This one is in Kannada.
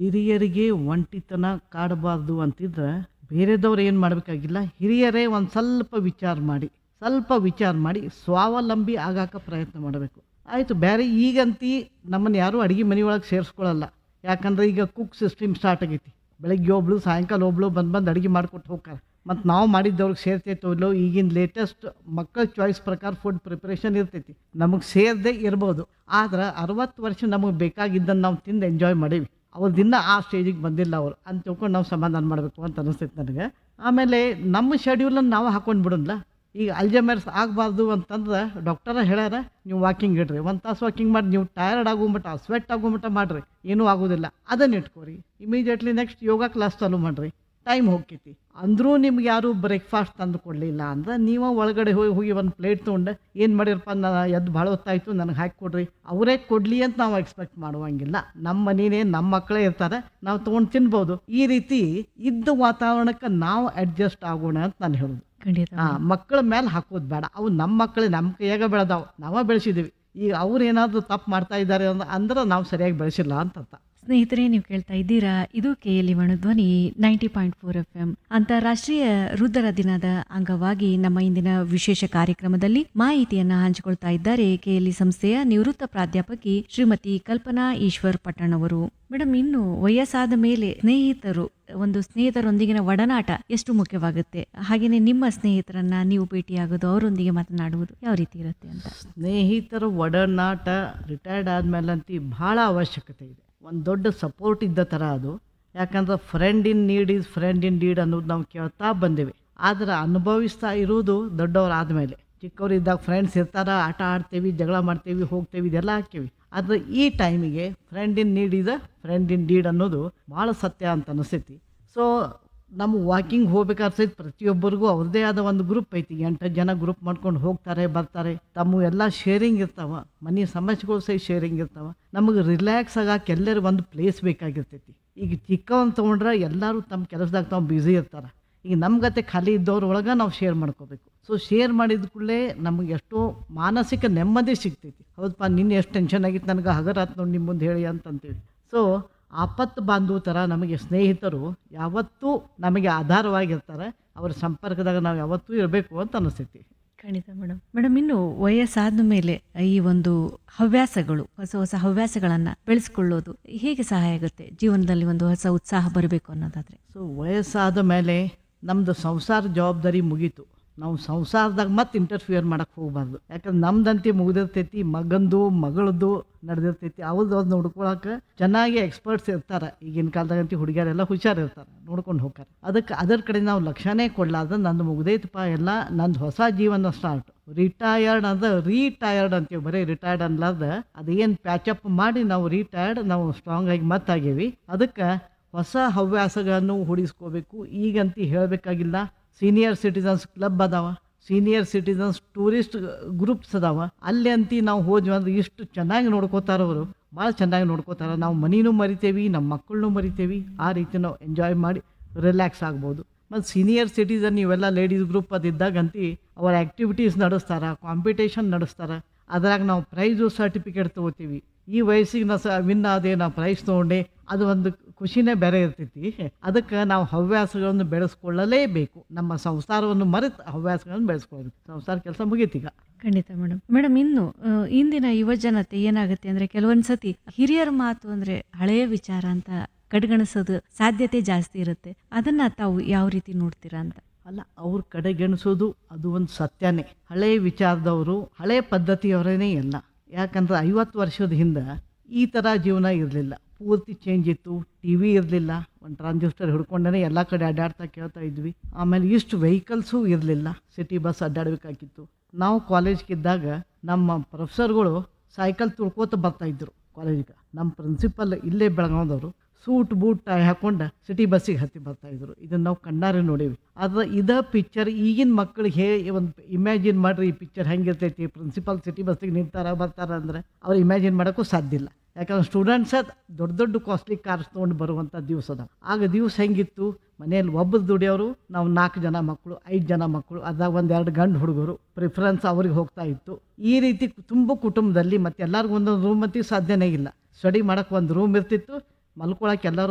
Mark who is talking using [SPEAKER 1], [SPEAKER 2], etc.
[SPEAKER 1] ಹಿರಿಯರಿಗೆ ಒಂಟಿತನ ಕಾಡಬಾರ್ದು ಅಂತಿದ್ರೆ ಬೇರೆದವ್ರು ಏನು ಮಾಡಬೇಕಾಗಿಲ್ಲ ಹಿರಿಯರೇ ಒಂದು ಸ್ವಲ್ಪ ವಿಚಾರ ಮಾಡಿ ಸ್ವಲ್ಪ ವಿಚಾರ ಮಾಡಿ ಸ್ವಾವಲಂಬಿ ಆಗಾಕ ಪ್ರಯತ್ನ ಮಾಡಬೇಕು ಆಯಿತು ಬೇರೆ ಈಗಂತಿ ನಮ್ಮನ್ನು ಯಾರೂ ಅಡುಗೆ ಮನೆಯೊಳಗೆ ಸೇರಿಸ್ಕೊಳ್ಳಲ್ಲ ಯಾಕಂದ್ರೆ ಈಗ ಕುಕ್ ಸಿಸ್ಟಮ್ ಸ್ಟಾರ್ಟ್ ಆಗೈತಿ ಬೆಳಗ್ಗೆ ಒಬ್ಳು ಸಾಯಂಕಾಲ ಒಬ್ಳು ಬಂದು ಬಂದು ಅಡುಗೆ ಮಾಡ್ಕೊಟ್ಟು ಹೋಗ್ತಾರೆ ಮತ್ತು ನಾವು ಮಾಡಿದ್ದವ್ರಿಗೆ ಸೇರ್ತೈತೋ ಇಲ್ಲೋ ಈಗಿನ ಲೇಟೆಸ್ಟ್ ಮಕ್ಕಳ ಚಾಯ್ಸ್ ಪ್ರಕಾರ ಫುಡ್ ಪ್ರಿಪ್ರೇಷನ್ ಇರ್ತೈತಿ ನಮಗೆ ಸೇರದೆ ಇರ್ಬೋದು ಆದ್ರೆ ಅರವತ್ತು ವರ್ಷ ನಮಗೆ ಬೇಕಾಗಿದ್ದನ್ನು ನಾವು ತಿಂದು ಎಂಜಾಯ್ ಮಾಡೀವಿ ಅವ್ರು ದಿನ ಆ ಸ್ಟೇಜಿಗೆ ಬಂದಿಲ್ಲ ಅವರು ಅಂತ ತಿಳ್ಕೊಂಡು ನಾವು ಸಮಾಧಾನ ಮಾಡಬೇಕು ಅಂತ ಅನಿಸ್ತೈತೆ ನನಗೆ ಆಮೇಲೆ ನಮ್ಮ ಶೆಡ್ಯೂಲನ್ನು ನಾವು ಹಾಕೊಂಡು ಬಿಡೋಲ್ಲ ಈಗ ಅಲ್ಜಮರ್ಸ್ ಆಗಬಾರ್ದು ಅಂತಂದ್ರೆ ಡಾಕ್ಟರ ಹೇಳ್ಯಾರ ನೀವು ವಾಕಿಂಗ್ ಇಡ್ರಿ ಒಂದು ತಾಸು ವಾಕಿಂಗ್ ಮಾಡಿ ನೀವು ಟಯರ್ಡ್ ಆಗೋಮಟ ಸ್ವೆಟ್ ಆಗೋಮಟ ಮಾಡಿರಿ ಏನೂ ಆಗೋದಿಲ್ಲ ಅದನ್ನು ಇಟ್ಕೋರಿ ಇಮಿಡಿಯೇಟ್ಲಿ ನೆಕ್ಸ್ಟ್ ಯೋಗ ಕ್ಲಾಸ್ ಚಾಲೂ ಮಾಡಿರಿ ಟೈಮ್ ಹೋಗ್ತೈತಿ ಅಂದರೂ ನಿಮ್ಗೆ ಯಾರೂ ಬ್ರೇಕ್ಫಾಸ್ಟ್ ತಂದು ಕೊಡಲಿಲ್ಲ ಅಂದ್ರೆ ನೀವು ಒಳಗಡೆ ಹೋಗಿ ಹೋಗಿ ಒಂದು ಪ್ಲೇಟ್ ತೊಗೊಂಡು ಏನು ಮಾಡಿರಪ್ಪ ನಾನು ಎದ್ದು ಭಾಳ ಹೊತ್ತಾಯಿತು ನನಗೆ ಹಾಕಿ ಕೊಡ್ರಿ ಅವರೇ ಕೊಡಲಿ ಅಂತ ನಾವು ಎಕ್ಸ್ಪೆಕ್ಟ್ ಮಾಡುವಂಗಿಲ್ಲ ನಮ್ಮ ಮನೇನೇ ನಮ್ಮ ಮಕ್ಕಳೇ ಇರ್ತಾರೆ ನಾವು ತೊಗೊಂಡು ತಿನ್ಬೋದು ಈ ರೀತಿ ಇದ್ದ ವಾತಾವರಣಕ್ಕೆ ನಾವು ಅಡ್ಜಸ್ಟ್ ಆಗೋಣ ಅಂತ ನಾನು ಹೇಳೋದು
[SPEAKER 2] ಖಂಡಿತ
[SPEAKER 1] ಆ ಮಕ್ಕಳ ಮೇಲೆ ಹಾಕೋದು ಬೇಡ ಅವು ನಮ್ಮ ಮಕ್ಕಳೇ ನಮ್ಮ ಕೈಯಾಗ ಬೆಳೆದಾವು ನಾವೇ ಬೆಳೆಸಿದ್ದೀವಿ ಈಗ ಅವ್ರು ಏನಾದರೂ ತಪ್ಪು ಮಾಡ್ತಾ ಇದ್ದಾರೆ ಅಂದ್- ಅಂದ್ರೆ ನಾವು ಸರಿಯಾಗಿ ಬೆಳೆಸಿಲ್ಲ ಅಂತ ಅರ್ಥ.
[SPEAKER 2] ಸ್ನೇಹಿತರೆ ನೀವು ಕೇಳ್ತಾ ಇದ್ದೀರಾ ಇದು K L Dhwani ninety point four F M ಅಂತಾರಾಷ್ಟ್ರೀಯ ವೃದ್ಧರ ದಿನದ ಅಂಗವಾಗಿ ನಮ್ಮ ಇಂದಿನ ವಿಶೇಷ ಕಾರ್ಯಕ್ರಮದಲ್ಲಿ ಮಾಹಿತಿಯನ್ನ ಹಂಚಿಕೊಳ್ತಾ ಇದ್ದಾರೆ ಕೆಎಲ್ಇ ಸಂಸ್ಥೆಯ ನಿವೃತ್ತ ಪ್ರಾಧ್ಯಾಪಕಿ ಶ್ರೀಮತಿ ಕಲ್ಪನಾ ಈಶ್ವರ್ ಪಟ್ಟಣ್ ಅವರು ಮೇಡಮ್ ಇನ್ನು ವಯಸ್ಸಾದ ಮೇಲೆ ಸ್ನೇಹಿತರು ಒಂದು ಸ್ನೇಹಿತರೊಂದಿಗಿನ ಒಡನಾಟ ಎಷ್ಟು ಮುಖ್ಯವಾಗುತ್ತೆ ಹಾಗೇನೆ ನಿಮ್ಮ ಸ್ನೇಹಿತರನ್ನ ನೀವು ಭೇಟಿಯಾಗೋದು ಅವರೊಂದಿಗೆ ಮಾತನಾಡುವುದು ಯಾವ ರೀತಿ ಇರುತ್ತೆ ಅಂತ
[SPEAKER 1] ಸ್ನೇಹಿತರ ಒಡನಾಟ ರಿಟೈರ್ಡ್ ಆದಮೇಲಂತೂ ಭಾಳ ಅವಶ್ಯಕತೆ ಇದೆ ಒಂದು ದೊಡ್ಡ ಸಪೋರ್ಟ್ ಇದ್ದ ಥರ ಅದು ಯಾಕಂದ್ರೆ friend in need is friend in deed ಅನ್ನೋದು ನಾವು ಕೇಳ್ತಾ ಬಂದೇವೆ ಆದರೆ ಅನುಭವಿಸ್ತಾ ಇರುವುದು ದೊಡ್ಡವ್ರು ಆದಮೇಲೆ ಚಿಕ್ಕವರಿದ್ದಾಗ ಫ್ರೆಂಡ್ಸ್ ಇರ್ತಾರ ಆಟ ಆಡ್ತೇವೆ ಜಗಳ ಮಾಡ್ತೇವೆ ಹೋಗ್ತೇವೆ ಇದೆಲ್ಲ ಹಾಕ್ತೇವೆ ಆದರೆ ಈ ಟೈಮಿಗೆ ಫ್ರೆಂಡ್ ಇನ್ ನೀಡ್ ಇದ ಫ್ರೆಂಡ್ ಇನ್ ಡೀಡ್ ಅನ್ನೋದು ಭಾಳ ಸತ್ಯ ಅಂತ ಅನಿಸ್ತೈತಿ ಸೊ ನಮ್ಮ ವಾಕಿಂಗ್ ಹೋಗ್ಬೇಕಾದ್ರೆ ಸಹಿತ ಪ್ರತಿಯೊಬ್ಬರಿಗೂ ಅವ್ರದ್ದೇ ಆದ ಒಂದು ಗ್ರೂಪ್ ಐತಿ ಎಂಟು ಜನ ಗ್ರೂಪ್ ಮಾಡ್ಕೊಂಡು ಹೋಗ್ತಾರೆ ಬರ್ತಾರೆ ತಮ್ಮ ಎಲ್ಲ ಶೇರಿಂಗ್ ಇರ್ತಾವ ಮನೆ ಸಮಸ್ಯೆಗಳು ಸಹಿತ ಶೇರಿಂಗ್ ಇರ್ತಾವ ನಮಗೆ ರಿಲ್ಯಾಕ್ಸ್ ಆಗಕ್ಕೆ ಎಲ್ಲರೂ ಒಂದು ಪ್ಲೇಸ್ ಬೇಕಾಗಿರ್ತೈತಿ ಈಗ ಚಿಕ್ಕವನ್ ತೊಗೊಂಡ್ರೆ ಎಲ್ಲರೂ ತಮ್ಮ ಕೆಲಸದಾಗ ತಾವು ಬ್ಯುಸಿ ಇರ್ತಾರೆ ಈಗ ನಮ್ಮ ಗತೆ ಖಾಲಿ ಇದ್ದವ್ರ ಒಳಗೆ ನಾವು ಶೇರ್ ಮಾಡ್ಕೋಬೇಕು ಸೊ ಶೇರ್ ಮಾಡಿದ ಕೂಡಲೇ ನಮಗೆ ಎಷ್ಟೋ ಮಾನಸಿಕ ನೆಮ್ಮದಿ ಸಿಗ್ತೈತಿ ಹೌದಪ್ಪ ನಿನ್ನೆ ಎಷ್ಟು ಟೆನ್ಷನ್ ಆಗಿತ್ತು ನನಗೆ ಹಗರಾತ್ ನೋಡಿ ನಿಮ್ಮ ಮುಂದೆ ಹೇಳಿ ಅಂತಂತೀವಿ ಸೊ ಆಪತ್ತು ಬಾಂಧವ ಥರ ನಮಗೆ ಸ್ನೇಹಿತರು ಯಾವತ್ತೂ ನಮಗೆ ಆಧಾರವಾಗಿರ್ತಾರೆ ಅವರ ಸಂಪರ್ಕದಾಗ ನಾವು ಯಾವತ್ತೂ ಇರಬೇಕು ಅಂತ ಅನಿಸ್ತೈತಿ
[SPEAKER 2] ಖಂಡಿತ ಮೇಡಮ್ ಮೇಡಮ್ ಇನ್ನು ವಯಸ್ಸಾದ ಮೇಲೆ ಈ ಒಂದು ಹವ್ಯಾಸಗಳು ಹೊಸ ಹೊಸ ಹವ್ಯಾಸಗಳನ್ನ ಬೆಳೆಸ್ಕೊಳ್ಳೋದು ಹೇಗೆ ಸಹಾಯ ಆಗುತ್ತೆ ಜೀವನದಲ್ಲಿ ಒಂದು ಹೊಸ ಉತ್ಸಾಹ ಬರಬೇಕು ಅನ್ನೋದಾದ್ರೆ
[SPEAKER 1] ಸೊ ವಯಸ್ಸಾದ ಮೇಲೆ ನಮ್ಮದು ಸಂಸಾರ ಜವಾಬ್ದಾರಿ ಮುಗೀತು ನಾವು ಸಂಸಾರದಾಗ ಮತ್ತೆ ಇಂಟರ್ಫಿಯರ್ ಮಾಡಕ್ಕೆ ಹೋಗ್ಬಾರ್ದು ಯಾಕಂದ್ರೆ ನಮ್ದಂತೆ ಮುಗ್ದಿರ್ತೈತಿ ಮಗಂದು ಮಗಳದ್ದು ನಡೆದಿರ್ತೈತಿ ಅವ್ರದ್ದು ಅವ್ರು ನೋಡ್ಕೊಳಕ್ಕೆ ಚೆನ್ನಾಗಿ ಎಕ್ಸ್ಪರ್ಟ್ಸ್ ಇರ್ತಾರೆ ಈಗಿನ ಕಾಲದಾಗಂತೂ ಹುಡುಗಿಯರೆಲ್ಲ ಹುಷಾರಿರ್ತಾರೆ ನೋಡ್ಕೊಂಡು ಹೋಗ್ತಾರೆ ಅದಕ್ಕೆ ಅದರ ಕಡೆ ನಾವು ಲಕ್ಷ್ಯನೇ ಕೊಡ್ಲಾರ್ದ ನಂದು ಮುಗ್ದೈತಪ್ಪ ಎಲ್ಲ ನಂದು ಹೊಸ ಜೀವನ ಸ್ಟಾರ್ಟ್ ರಿಟೈರ್ಡ್ ಅಂದ್ರೆ ರೀಟೈರ್ಡ್ ಅಂತೀವಿ ಬರೀ ರಿಟೈರ್ಡ್ ಅನ್ಲಾರ್ದ ಅದೇನು ಪ್ಯಾಚಪ್ ಮಾಡಿ ನಾವು ರಿಟೈರ್ಡ್ ನಾವು ಸ್ಟ್ರಾಂಗ್ ಆಗಿ ಮತ್ತಾಗೇವಿ ಅದಕ್ಕೆ ಹೊಸ ಹವ್ಯಾಸಗಳನ್ನು ಹೂಡಿಸ್ಕೋಬೇಕು ಈಗಂತೂ ಹೇಳಬೇಕಾಗಿಲ್ಲ ಸೀನಿಯರ್ ಸಿಟಿಸನ್ಸ್ ಕ್ಲಬ್ ಅದಾವ ಸೀನಿಯರ್ ಸಿಟಿಸನ್ಸ್ ಟೂರಿಸ್ಟ್ ಗ್ರೂಪ್ಸ್ ಅದಾವ ಅಲ್ಲಿ ಅಂತಿ ನಾವು ಹೋದ್ವಿ ಅಂದ್ರೆ ಇಷ್ಟು ಚೆನ್ನಾಗಿ ನೋಡ್ಕೋತಾರ ಅವರು ಭಾಳ ಚೆನ್ನಾಗಿ ನೋಡ್ಕೋತಾರ ನಾವು ಮನಿನೂ ಮರಿತೇವಿ ನಮ್ಮ ಮಕ್ಕಳನ್ನೂ ಮರಿತೇವಿ ಆ ರೀತಿ ನಾವು ಎಂಜಾಯ್ ಮಾಡಿ ರಿಲ್ಯಾಕ್ಸ್ ಆಗ್ಬೋದು ಮತ್ತು ಸೀನಿಯರ್ ಸಿಟಿಸನ್ ಇವೆಲ್ಲ ಲೇಡೀಸ್ ಗ್ರೂಪ್ ಅದಿದ್ದಾಗಂತಿ ಅವರ ಆ್ಯಕ್ಟಿವಿಟೀಸ್ ನಡೆಸ್ತಾರ ಕಾಂಪಿಟೇಷನ್ ನಡೆಸ್ತಾರ ಅದ್ರಾಗ ನಾವು ಪ್ರೈಸು ಸರ್ಟಿಫಿಕೇಟ್ ತೊಗೋತೀವಿ ಈ ವಯಸ್ಸಿಗೆ ನಾವು ಸ ವಿನ್ ಆದೆ ನಾವು ಪ್ರೈಸ್ ತೊಗೊಂಡೆ ಅದು ಒಂದು ಖುಷಿನೇ ಬೇರೆ ಇರ್ತೈತಿ ಅದಕ್ಕೆ ನಾವು ಹವ್ಯಾಸಗಳನ್ನು ಬೆಳೆಸ್ಕೊಳ್ಳಲೇಬೇಕು ನಮ್ಮ ಸಂಸಾರವನ್ನು ಮರೆತು ಹವ್ಯಾಸಗಳನ್ನು ಬೆಳೆಸ್ಕೊಳ್ಬೇಕು ಸಂಸಾರ ಕೆಲಸ ಮುಗೀತೀಗ
[SPEAKER 2] ಖಂಡಿತ ಮೇಡಮ್ ಮೇಡಮ್ ಇನ್ನು ಆ, ಇಂದಿನ ಯುವ ಜನತೆ ಏನಾಗುತ್ತೆ ಅಂದ್ರೆ ಕೆಲವೊಂದ್ ಸತಿ ಹಿರಿಯರ ಮಾತು ಅಂದ್ರೆ ಹಳೆಯ ವಿಚಾರ ಅಂತ ಕಡೆಗಣಿಸೋದು ಸಾಧ್ಯತೆ ಜಾಸ್ತಿ ಇರುತ್ತೆ ಅದನ್ನ ತಾವು ಯಾವ ರೀತಿ ನೋಡ್ತೀರಾ ಅಂತ
[SPEAKER 1] ಅಲ್ಲ ಅವ್ರ ಕಡೆಗೆಣಿಸೋದು ಅದು ಒಂದು ಸತ್ಯನೇ ಹಳೆ ವಿಚಾರದವರು ಹಳೆ ಪದ್ಧತಿಯವರೇನೇ ಎಲ್ಲ ಯಾಕಂದ್ರೆ ಐವತ್ತು ವರ್ಷದ ಹಿಂದೆ ಈ ಥರ ಜೀವನ ಇರಲಿಲ್ಲ ಪೂರ್ತಿ ಚೇಂಜ್ ಇತ್ತು ಟಿ ವಿ ಇರಲಿಲ್ಲ ಒಂದು ಟ್ರಾನ್ಸಿಸ್ಟರ್ ಹಿಡ್ಕೊಂಡೇ ಎಲ್ಲ ಕಡೆ ಅಡ್ಡಾಡ್ತಾ ಕೇಳ್ತಾ ಇದ್ವಿ ಆಮೇಲೆ ಇಷ್ಟು ವೆಹಿಕಲ್ಸು ಇರಲಿಲ್ಲ ಸಿಟಿ ಬಸ್ ಅಡ್ಡಾಡಬೇಕಾಗಿತ್ತು ನಾವು ಕಾಲೇಜ್ಗಿದ್ದಾಗ ನಮ್ಮ ಪ್ರೊಫೆಸರ್ಗಳು ಸೈಕಲ್ ತುಳ್ಕೋತ ಬರ್ತಾ ಇದ್ರು ಕಾಲೇಜ್ಗೆ ನಮ್ಮ ಪ್ರಿನ್ಸಿಪಲ್ ಇಲ್ಲೇ ಬೆಳಗಾವ್ದವರು ಸೂಟ್ ಬೂಟ್ ಟೈ ಹಾಕೊಂಡು ಸಿಟಿ ಬಸ್ಸಿಗೆ ಹತ್ತಿ ಬರ್ತಾ ಇದ್ರು ಇದನ್ನ ನಾವು ಕಣ್ಣಾರೆ ನೋಡೀವಿ ಆದ್ರೆ ಇದ ಪಿಕ್ಚರ್ ಈಗಿನ ಮಕ್ಕಳಿಗೆ ಹೇ ಒಂದು ಇಮ್ಯಾಜಿನ್ ಮಾಡ್ರಿ ಈ ಪಿಕ್ಚರ್ ಹೆಂಗಿರ್ತೈತಿ ಪ್ರಿನ್ಸಿಪಲ್ ಸಿಟಿ ಬಸ್ಸಿಗೆ ನಿಂತಾರ ಬರ್ತಾರ ಅಂದ್ರೆ ಅವ್ರು ಇಮ್ಯಾಜಿನ್ ಮಾಡೋಕ್ಕೂ ಸಾಧ್ಯ ಇಲ್ಲ ಯಾಕಂದ್ರೆ ಸ್ಟೂಡೆಂಟ್ಸ್ ದೊಡ್ಡ ದೊಡ್ಡ ಕಾಸ್ಟ್ಲಿ ಕಾರ್ಸ್ ತೊಗೊಂಡು ಬರುವಂಥ ದಿವಸ ಅದ ಆಗ ದಿವಸ ಹೆಂಗಿತ್ತು ಮನೆಯಲ್ಲಿ ಒಬ್ಬರು ದುಡಿಯೋರು ನಾವು ನಾಲ್ಕು ಜನ ಮಕ್ಕಳು ಐದು ಜನ ಮಕ್ಕಳು ಅದಾಗ ಒಂದೆರಡು ಗಂಡು ಹುಡುಗರು ಪ್ರಿಫರೆನ್ಸ್ ಅವ್ರಿಗೆ ಹೋಗ್ತಾ ಇತ್ತು ಈ ರೀತಿ ತುಂಬ ಕುಟುಂಬದಲ್ಲಿ ಮತ್ತೆ ಎಲ್ಲರಿಗೂ ಒಂದೊಂದು ರೂಮ್ ಅಂತೀವಿ ಸಾಧ್ಯನೇ ಇಲ್ಲ ಸ್ಟಡಿ ಮಾಡೋಕೆ ಒಂದು ರೂಮ್ ಇರ್ತಿತ್ತು ಮಲ್ಕೊಳಕ್ಕೆ ಎಲ್ಲರೂ